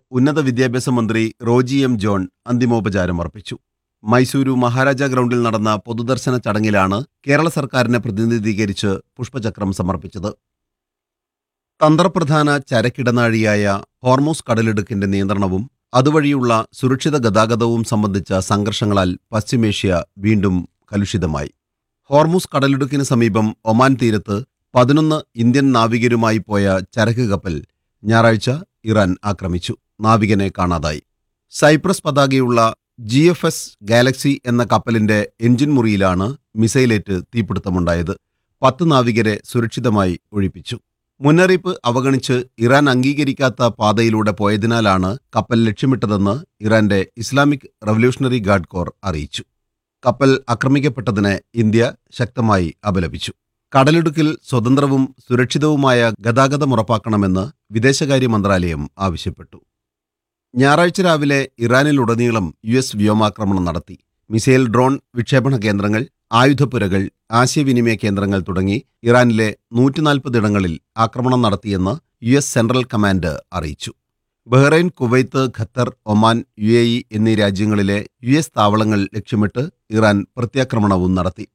ഉന്നത വിദ്യാഭ്യാസ മന്ത്രി റോജി എം ജോൺ അന്തിമോപചാരം അർപ്പിച്ചു മൈസൂരു മഹാരാജ ഗ്രൗണ്ടിൽ നടന്ന പൊതുദർശന ചടങ്ങിലാണ് കേരള സർക്കാരിനെ പ്രതിനിധീകരിച്ച് പുഷ്പചക്രം സമർപ്പിച്ചത് തന്ത്രപ്രധാന ചരക്കിടനാഴിയായ ഹോർമോസ് കടലിടുക്കിന്റെ നിയന്ത്രണവും അതുവഴിയുള്ള സുരക്ഷിത ഗതാഗതവും സംബന്ധിച്ച സംഘർഷങ്ങളാൽ പശ്ചിമേഷ്യ വീണ്ടും കലുഷിതമായി ഹോർമൂസ് കടലിടുക്കിന് സമീപം ഒമാൻ തീരത്ത് പതിനൊന്ന് ഇന്ത്യൻ നാവികരുമായി പോയ ചരക്ക് കപ്പൽ ഞായറാഴ്ച ഇറാൻ ആക്രമിച്ചു നാവികനെ കാണാതായി സൈപ്രസ് പതാകയുള്ള ജി എഫ് എസ് ഗാലക്സി എന്ന കപ്പലിന്റെ എഞ്ചിൻ മുറിയിലാണ് മിസൈലേറ്റ് തീപിടുത്തമുണ്ടായത് പത്ത് നാവികരെ സുരക്ഷിതമായി ഒഴിപ്പിച്ചു മുന്നറിയിപ്പ് അവഗണിച്ച് ഇറാൻ അംഗീകരിക്കാത്ത പാതയിലൂടെ പോയതിനാലാണ് കപ്പൽ ലക്ഷ്യമിട്ടതെന്ന് ഇറാന്റെ ഇസ്ലാമിക് റവല്യൂഷണറി ഗാർഡ് കോർ അറിയിച്ചു കപ്പൽ ആക്രമിക്കപ്പെട്ടതിനെ ഇന്ത്യ ശക്തമായി അപലപിച്ചു കടലിടുക്കിൽ സ്വതന്ത്രവും സുരക്ഷിതവുമായ ഗതാഗതം ഉറപ്പാക്കണമെന്ന് വിദേശകാര്യ മന്ത്രാലയം ആവശ്യപ്പെട്ടു ഞായറാഴ്ച രാവിലെ ഇറാനിലുടനീളം യു എസ് വ്യോമാക്രമണം നടത്തി മിസൈൽ ഡ്രോൺ വിക്ഷേപണ കേന്ദ്രങ്ങൾ ആയുധപ്പുരകൾ ആശയവിനിമയ കേന്ദ്രങ്ങൾ തുടങ്ങി ഇറാനിലെ നൂറ്റിനാൽപ്പതിടങ്ങളിൽ ആക്രമണം നടത്തിയെന്ന് യു എസ് സെൻട്രൽ കമാൻഡ് അറിയിച്ചു Bahrain Kuwait Qatar Oman U A E എന്നീ രാജ്യങ്ങളിലെ യു എസ് താവളങ്ങൾ ലക്ഷ്യമിട്ട് ഇറാൻ പ്രത്യാക്രമണവും നടത്തി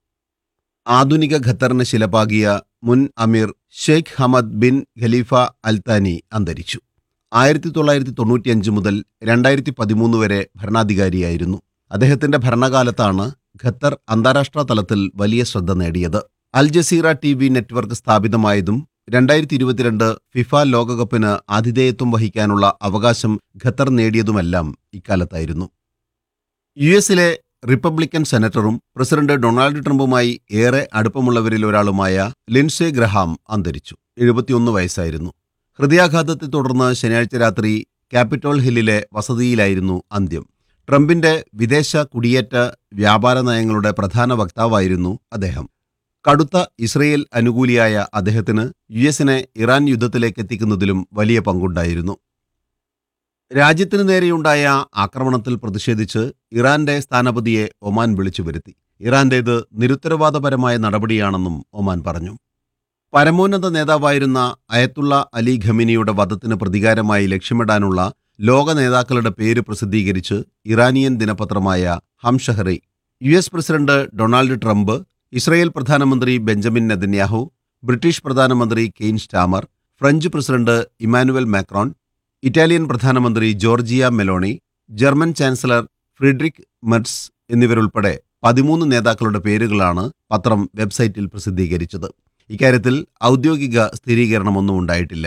ആധുനിക ഖത്തറിന് ശിലപാകിയ മുൻ Emir Sheikh Hamad bin Khalifa Al Thani അന്തരിച്ചു ആയിരത്തി തൊള്ളായിരത്തി തൊണ്ണൂറ്റിയഞ്ച് മുതൽ രണ്ടായിരത്തി പതിമൂന്ന് വരെ ഭരണാധികാരിയായിരുന്നു അദ്ദേഹത്തിന്റെ ഭരണകാലത്താണ് ഖത്തർ അന്താരാഷ്ട്ര തലത്തിൽ വലിയ ശ്രദ്ധ നേടിയത് Al Jazeera T V network സ്ഥാപിതമായതും രണ്ടായിരത്തി ഇരുപത്തിരണ്ട് ഫിഫ ലോകകപ്പിന് ആതിഥേയത്വം വഹിക്കാനുള്ള അവകാശം ഖത്തർ നേടിയതുമെല്ലാം ഇക്കാലത്തായിരുന്നു യു എസിലെ റിപ്പബ്ലിക്കൻ സെനറ്ററും പ്രസിഡന്റ് ഡൊണാൾഡ് ട്രംപുമായി ഏറെ അടുപ്പമുള്ളവരിൽ ഒരാളുമായ ലിൻസെ ഗ്രഹാം അന്തരിച്ചു എഴുപത്തിയൊന്ന് വയസ്സായിരുന്നു ഹൃദയാഘാതത്തെ തുടർന്ന് ശനിയാഴ്ച രാത്രി ക്യാപിറ്റോൾ ഹില്ലിലെ വസതിയിലായിരുന്നു അന്ത്യം ട്രംപിന്റെ വിദേശ കുടിയേറ്റ വ്യാപാര നയങ്ങളുടെ പ്രധാന വക്താവായിരുന്നു അദ്ദേഹം കടുത്ത ഇസ്രയേൽ അനുകൂലിയായ അദ്ദേഹത്തിന് യു എസിനെ ഇറാൻ യുദ്ധത്തിലേക്ക് എത്തിക്കുന്നതിലും വലിയ പങ്കുണ്ടായിരുന്നു രാജ്യത്തിനു നേരെയുണ്ടായ ആക്രമണത്തിൽ പ്രതിഷേധിച്ച് ഇറാന്റെ സ്ഥാനപതിയെ ഒമാൻ വിളിച്ചു വരുത്തി ഇറാന്റേത് നിരുത്തരവാദപരമായ നടപടിയാണെന്നും ഒമാൻ പറഞ്ഞു പരമോന്നത നേതാവായിരുന്ന അയത്തുള്ള അലി ഖമിനിയുടെ വധത്തിന് പ്രതികാരമായി ലക്ഷ്യമിടാനുള്ള ലോക നേതാക്കളുടെ പേര് പ്രസിദ്ധീകരിച്ച് ഇറാനിയൻ ദിനപത്രമായ Hamshahri U S president Donald Trump Israel പ്രധാനമന്ത്രി ബെഞ്ചമിൻ നെതന്യാഹു ബ്രിട്ടീഷ് പ്രധാനമന്ത്രി Keir Starmer French president Emmanuel Macron Italian പ്രധാനമന്ത്രി Giorgia Meloni German chancellor Friedrich Merz എന്നിവരുൾപ്പെടെ പതിമൂന്ന് നേതാക്കളുടെ പേരുകളാണ് പത്രം വെബ്സൈറ്റിൽ പ്രസിദ്ധീകരിച്ചത് ഇക്കാര്യത്തിൽ ഔദ്യോഗിക സ്ഥിരീകരണമൊന്നും ഉണ്ടായിട്ടില്ല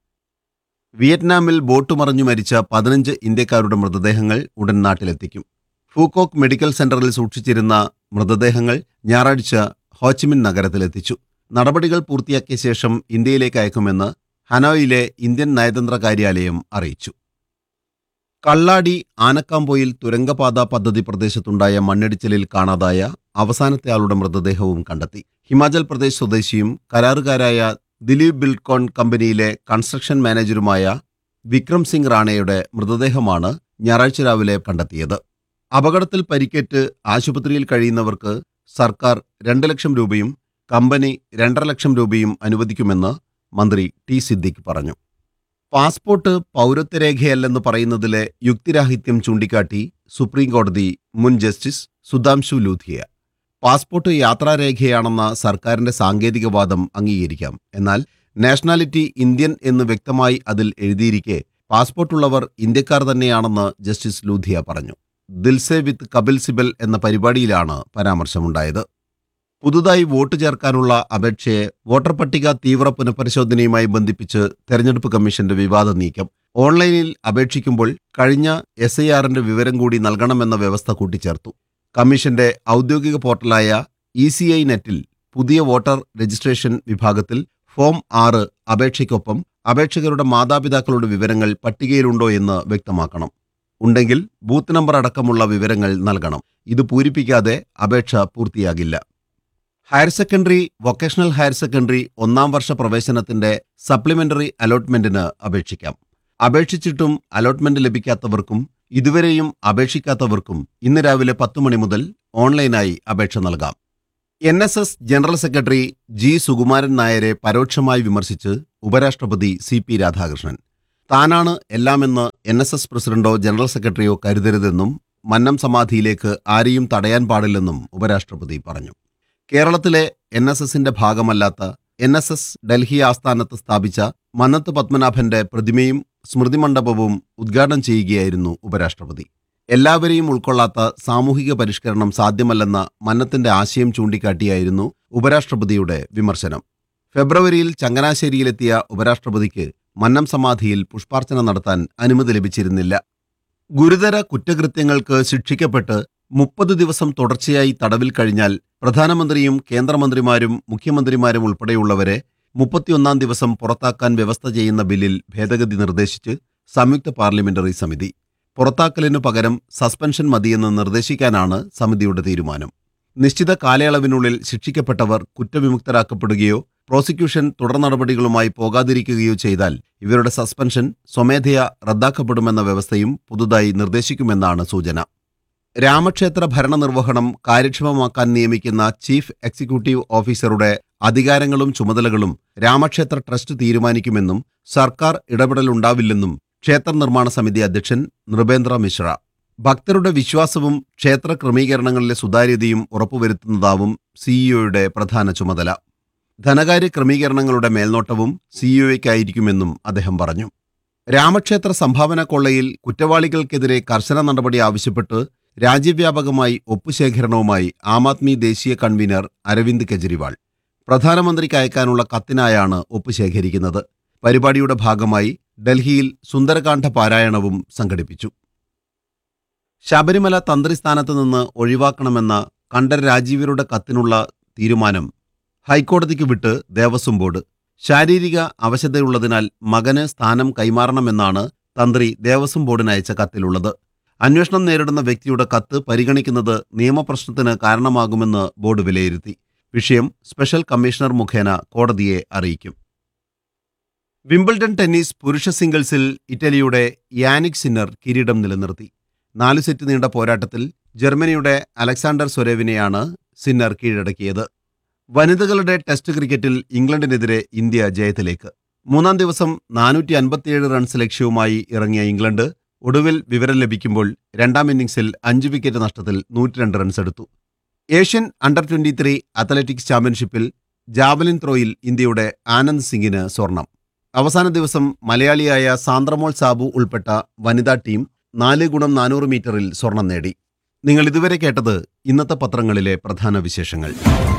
വിയറ്റ്നാമിൽ ബോട്ട് മറിഞ്ഞു മരിച്ച പതിനഞ്ച് ഇന്ത്യക്കാരുടെ മൃതദേഹങ്ങൾ ഉടൻ നാട്ടിലെത്തിക്കും ഫൂക്കോക്ക് മെഡിക്കൽ സെന്ററിൽ സൂക്ഷിച്ചിരുന്ന മൃതദേഹങ്ങൾ ഞായറാഴ്ച ഹോച്ചിമിൻ നഗരത്തിലെത്തിച്ചു നടപടികൾ പൂർത്തിയാക്കിയ ശേഷം ഇന്ത്യയിലേക്ക് അയക്കുമെന്ന് ഹനോയിലെ ഇന്ത്യൻ നയതന്ത്ര കാര്യാലയം അറിയിച്ചു കള്ളാടി ആനക്കാമ്പോയിൽ തുരങ്കപാത പദ്ധതി പ്രദേശത്തുണ്ടായ മണ്ണിടിച്ചിലിൽ കാണാതായ അവസാനത്തെ ആളുടെ മൃതദേഹവും കണ്ടെത്തി ഹിമാചൽ പ്രദേശ് സ്വദേശിയും കരാറുകാരായ ദിലീപ് ബിൽക്കോൺ കമ്പനിയിലെ കൺസ്ട്രക്ഷൻ മാനേജരുമായ വിക്രം സിംഗ് റാണയുടെ മൃതദേഹമാണ് ഞായറാഴ്ച രാവിലെ കണ്ടെത്തിയത് അപകടത്തിൽ പരിക്കേറ്റ് ആശുപത്രിയിൽ കഴിയുന്നവർക്ക് സർക്കാർ രണ്ട് ലക്ഷം രൂപയും കമ്പനി രണ്ടര ലക്ഷം രൂപയും അനുവദിക്കുമെന്ന് മന്ത്രി ടി സിദ്ദിഖ് പറഞ്ഞു പാസ്പോർട്ട് പൗരത്വരേഖയല്ലെന്ന് പറയുന്നതിലെ യുക്തിരാഹിത്യം ചൂണ്ടിക്കാട്ടി സുപ്രീം കോടതി മുൻ ജസ്റ്റിസ് സുധാംശു ലൂഥിയ പാസ്പോർട്ട് യാത്രാരേഖയാണെന്ന സർക്കാരിന്റെ സാങ്കേതികവാദം അംഗീകരിക്കാം എന്നാൽ നാഷണാലിറ്റി ഇന്ത്യൻ എന്ന് വ്യക്തമായി അതിൽ എഴുതിയിരിക്കെ പാസ്പോർട്ടുള്ളവർ ഇന്ത്യക്കാർ തന്നെയാണെന്ന് ജസ്റ്റിസ് ലൂഥിയ പറഞ്ഞു ദിൽസെ വിത്ത് കപിൽ സിബൽ എന്ന പരിപാടിയിലാണ് പരാമർശമുണ്ടായത് പുതുതായി വോട്ട് ചേർക്കാനുള്ള അപേക്ഷയെ വോട്ടർ പട്ടിക തീവ്ര പുനഃപരിശോധനയുമായി ബന്ധിപ്പിച്ച് തെരഞ്ഞെടുപ്പ് കമ്മീഷന്റെ വിവാദ നീക്കം ഓൺലൈനിൽ അപേക്ഷിക്കുമ്പോൾ കഴിഞ്ഞ എസ് ഐ ആറിന്റെ വിവരം കൂടി നൽകണമെന്ന വ്യവസ്ഥ കൂട്ടിച്ചേർത്തു കമ്മീഷന്റെ ഔദ്യോഗിക പോർട്ടലായ ഇ സി ഐ നെറ്റിൽ പുതിയ വോട്ടർ രജിസ്ട്രേഷൻ വിഭാഗത്തിൽ ഫോം ആറ് അപേക്ഷയ്ക്കൊപ്പം അപേക്ഷകരുടെ മാതാപിതാക്കളുടെ വിവരങ്ങൾ പട്ടികയിലുണ്ടോ എന്ന് വ്യക്തമാക്കണം ഉണ്ടെങ്കിൽ ബൂത്ത് നമ്പർ അടക്കമുള്ള വിവരങ്ങൾ നൽകണം ഇത് പൂരിപ്പിക്കാതെ അപേക്ഷ പൂർത്തിയാകില്ല higher secondary vocational higher secondary ഒന്നാം വർഷ പ്രവേശനത്തിന്റെ സപ്ലിമെന്ററി അലോട്ട്മെന്റിന് അപേക്ഷിക്കാം അപേക്ഷിച്ചിട്ടും അലോട്ട്മെന്റ് ലഭിക്കാത്തവർക്കും ഇതുവരെയും അപേക്ഷിക്കാത്തവർക്കും ഇന്ന് രാവിലെ പത്ത് മണി മുതൽ ഓൺലൈനായി അപേക്ഷ നൽകാം N S S general secretary G Sukumaran നായരെ പരോക്ഷമായി വിമർശിച്ച് ഉപരാഷ്ട്രപതി സി പി രാധാകൃഷ്ണൻ താനാണ് എല്ലാമെന്ന് എൻ എസ് എസ് പ്രസിഡന്റോ ജനറൽ സെക്രട്ടറിയോ കരുതരുതെന്നും മന്നം സമാധിയിലേക്ക് ആരെയും തടയാൻ പാടില്ലെന്നും ഉപരാഷ്ട്രപതി പറഞ്ഞു കേരളത്തിലെ എൻ എസ് എസിന്റെ ഭാഗമല്ലാത്ത എൻ എസ് എസ് ഡൽഹി ആസ്ഥാനത്ത് സ്ഥാപിച്ച മന്നത്ത് പത്മനാഭന്റെ പ്രതിമയും സ്മൃതിമണ്ഡപവും ഉദ്ഘാടനം ചെയ്യുകയായിരുന്നു ഉപരാഷ്ട്രപതി എല്ലാവരെയും ഉൾക്കൊള്ളാത്ത സാമൂഹിക പരിഷ്കരണം സാധ്യമല്ലെന്ന മന്നത്തിന്റെ ആശയം ചൂണ്ടിക്കാട്ടിയായിരുന്നു ഉപരാഷ്ട്രപതിയുടെ വിമർശനം ഫെബ്രുവരിയിൽ ചങ്ങനാശ്ശേരിയിലെത്തിയ ഉപരാഷ്ട്രപതിക്ക് മന്നം സമാധിയിൽ പുഷ്പാർച്ചന നടത്താൻ അനുമതി ലഭിച്ചിരുന്നില്ല ഗുരുതര കുറ്റകൃത്യങ്ങൾക്ക് ശിക്ഷിക്കപ്പെട്ട് മുപ്പത് ദിവസം തുടർച്ചയായി തടവിൽ കഴിഞ്ഞാൽ പ്രധാനമന്ത്രിയും കേന്ദ്രമന്ത്രിമാരും മുഖ്യമന്ത്രിമാരും ഉൾപ്പെടെയുള്ളവരെ മുപ്പത്തിയൊന്നാം ദിവസം പുറത്താക്കാൻ വ്യവസ്ഥ ചെയ്യുന്ന ബില്ലിൽ ഭേദഗതി നിർദ്ദേശിച്ച് സംയുക്ത പാർലമെന്ററി സമിതി പുറത്താക്കലിനു പകരം സസ്പെൻഷൻ മതിയെന്ന് നിർദ്ദേശിക്കാനാണ് സമിതിയുടെ തീരുമാനം നിശ്ചിത കാലയളവിനുള്ളിൽ ശിക്ഷിക്കപ്പെട്ടവർ കുറ്റവിമുക്തരാക്കപ്പെടുകയോ പ്രോസിക്യൂഷൻ തുടർ നടപടികളുമായി പോകാതിരിക്കുകയോ ചെയ്താൽ ഇവരുടെ സസ്പെൻഷൻ സ്വമേധയാ റദ്ദാക്കപ്പെടുമെന്ന വ്യവസ്ഥയും പുതുതായി നിർദ്ദേശിക്കുമെന്നാണ് സൂചന രാമക്ഷേത്ര ഭരണനിർവഹണം കാര്യക്ഷമമാക്കാൻ നിയമിക്കുന്ന ചീഫ് എക്സിക്യൂട്ടീവ് ഓഫീസറുടെ അധികാരങ്ങളും ചുമതലകളും രാമക്ഷേത്ര ട്രസ്റ്റ് തീരുമാനിക്കുമെന്നും സർക്കാർ ഇടപെടലുണ്ടാവില്ലെന്നും ക്ഷേത്ര നിർമ്മാണ സമിതി അധ്യക്ഷൻ നൃപേന്ദ്ര മിശ്ര ഭക്തരുടെ വിശ്വാസവും ക്ഷേത്ര ക്രമീകരണങ്ങളിലെ സുതാര്യതയും ഉറപ്പുവരുത്തുന്നതാവും സിഇഒയുടെ പ്രധാന ചുമതല ധനകാര്യ ക്രമീകരണങ്ങളുടെ മേൽനോട്ടവും സിഇഒയ്ക്കായിരിക്കുമെന്നും അദ്ദേഹം പറഞ്ഞു രാമക്ഷേത്ര സംഭാവന കൊള്ളയിൽ കുറ്റവാളികൾക്കെതിരെ കർശന നടപടി ആവശ്യപ്പെട്ട് രാജ്യവ്യാപകമായി ഒപ്പുശേഖരണവുമായി ആം ആദ്മി ദേശീയ കൺവീനർ അരവിന്ദ് കെജ്രിവാൾ പ്രധാനമന്ത്രിക്ക് അയക്കാനുള്ള കത്തിനായാണ് ഒപ്പ് ശേഖരിക്കുന്നത് പരിപാടിയുടെ ഭാഗമായി ഡൽഹിയിൽ സുന്ദരകാന്ഡ പാരായണവും സംഘടിപ്പിച്ചു ശബരിമല തന്ത്രിസ്ഥാനത്ത് നിന്ന് ഒഴിവാക്കണമെന്ന കണ്ഠർ രാജീവരുടെ കത്തിനുള്ള തീരുമാനം ഹൈക്കോടതിക്ക് വിട്ട് ദേവസ്വം ബോർഡ് ശാരീരിക അവശതയുള്ളതിനാൽ മകന് സ്ഥാനം കൈമാറണമെന്നാണ് തന്ത്രി ദേവസ്വം ബോർഡിന് അയച്ച കത്തിലുള്ളത് അന്വേഷണം നേരിടുന്ന വ്യക്തിയുടെ കത്ത് പരിഗണിക്കുന്നത് നിയമപ്രശ്നത്തിന് കാരണമാകുമെന്ന് ബോർഡ് വിലയിരുത്തി വിഷയം സ്പെഷ്യൽ കമ്മീഷണർ മുഖേന കോടതിയെ അറിയിക്കും വിംബിൾഡൺ ടെന്നീസ് പുരുഷ സിംഗിൾസിൽ ഇറ്റലിയുടെ യാനിക് സിന്നർ കിരീടം നിലനിർത്തി നാല് സെറ്റ് നീണ്ട പോരാട്ടത്തിൽ ജർമ്മനിയുടെ അലക്സാണ്ടർ സൊരേവിനെയാണ് സിന്നർ കീഴടക്കിയത് വനിതകളുടെ ടെസ്റ്റ് ക്രിക്കറ്റിൽ ഇംഗ്ലണ്ടിനെതിരെ ഇന്ത്യ ജയത്തിലേക്ക് മൂന്നാം ദിവസം നാനൂറ്റി അൻപത്തിയേഴ് റൺസ് ലക്ഷ്യവുമായി ഇറങ്ങിയ ഇംഗ്ലണ്ട് ഒടുവിൽ വിവരം ലഭിക്കുമ്പോൾ രണ്ടാം ഇന്നിംഗ്സിൽ അഞ്ച് വിക്കറ്റ് നഷ്ടത്തിൽ നൂറ്റിരണ്ട് റൺസ് എടുത്തു Asian under twenty three athletics ചാമ്പ്യൻഷിപ്പിൽ ജാവലിൻ ത്രോയിൽ ഇന്ത്യയുടെ ആനന്ദ് സിംഗിന് സ്വർണം അവസാന ദിവസം മലയാളിയായ സാന്ദ്രമോൾ സാബു ഉൾപ്പെട്ട വനിതാ ടീം നാല് ഗുണം നാനൂറ് മീറ്ററിൽ സ്വർണം നേടി നിങ്ങൾ ഇതുവരെ കേട്ടത് ഇന്നത്തെ പത്രങ്ങളിലെ പ്രധാന വിശേഷങ്ങൾ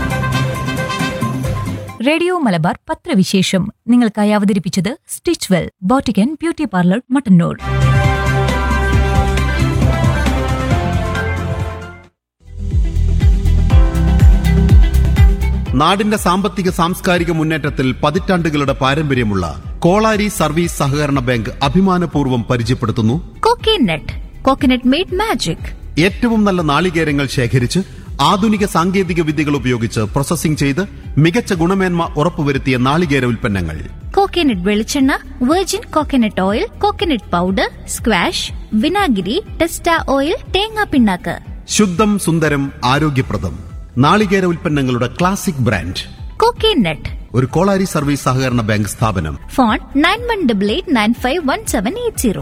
റേഡിയോ മലബാർ പത്രവിശേഷം നിങ്ങൾക്കായി അവതരിപ്പിച്ചത് സ്റ്റിച്ച് വെൽ ബോട്ടിക്കൻ ബ്യൂട്ടി പാർലർ മട്ടന്നൂർ നാടിന്റെ സാമ്പത്തിക സാംസ്കാരിക മുന്നേറ്റത്തിൽ പതിറ്റാണ്ടുകളുടെ പാരമ്പര്യമുള്ള കോളാരി സർവീസ് സഹകരണ ബാങ്ക് അഭിമാനപൂർവ്വം പരിചയപ്പെടുത്തുന്നു കോക്കനട്ട് കോക്കനട്ട് മെയ്ഡ് മാജിക് ഏറ്റവും നല്ല നാളികേരങ്ങൾ ശേഖരിച്ച് ആധുനിക സാങ്കേതിക വിദ്യകൾ ഉപയോഗിച്ച് പ്രോസസ്സിംഗ് ചെയ്ത് മികച്ച ഗുണമേന്മ ഉറപ്പുവരുത്തിയ നാളികേര ഉൽപ്പന്നങ്ങൾ കോക്കനട്ട് വെളിച്ചെണ്ണ virgin coconut oil coconut powder squash വിനാഗിരി ടെസ്റ്റ ഓയിൽ തേങ്ങാ പിണ്ണാക്ക് ശുദ്ധം സുന്ദരം ആരോഗ്യപ്രദം നാളികേര ഉൽപ്പന്നങ്ങളുടെ ക്ലാസിക് ബ്രാൻഡ് കോക്കനട്ട് ഒരു കോളാരി സർവീസ് സഹകരണ ബാങ്ക് സ്ഥാപനം phone nine one double eight nine five one seven eight zero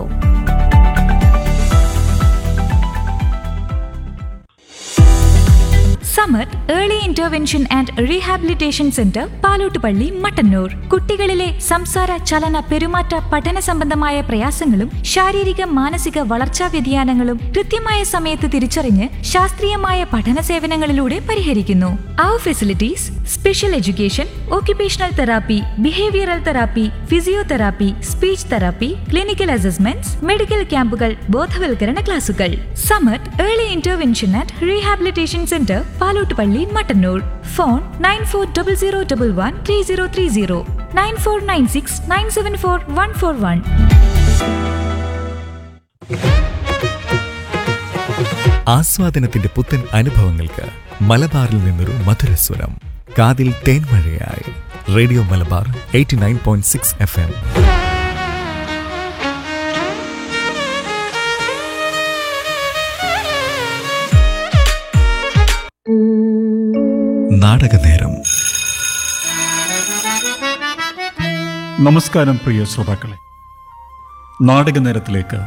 Samar early intervention and rehabilitation centre Palottupalli Mattannur കുട്ടികളിലെ സംസാര ചലന പെരുമാറ്റ പഠന സംബന്ധമായ പ്രയാസങ്ങളും ശാരീരിക മാനസിക വളർച്ചാ വ്യതിയാനങ്ങളും കൃത്യമായ സമയത്ത് തിരിച്ചറിഞ്ഞ് ശാസ്ത്രീയമായ പഠന സേവനങ്ങളിലൂടെ പരിഹരിക്കുന്നു അവർ facilities special education occupational therapy behavioural therapy physiotherapy speech therapy clinical assessments medical ക്യാമ്പുകൾ ബോധവൽക്കരണ ക്ലാസുകൾ Samar early intervention and rehabilitation centre Palottupalli Mattannur phone nine four double zero double one three zero three zero nine four nine six nine seven four one four one ആസ്വാദനത്തിന്റെ പുത്തൻ അനുഭവങ്ങൾക്ക് മലബാറിൽ നിന്നൊരു മധുരസ്വരം കാതിൽ തേൻമഴയായി radio Malabar eighty nine point six F M നാടകനേരം നമസ്കാരം പ്രിയ ശ്രോതാക്കളെ നാടകനേരത്തിലേക്ക്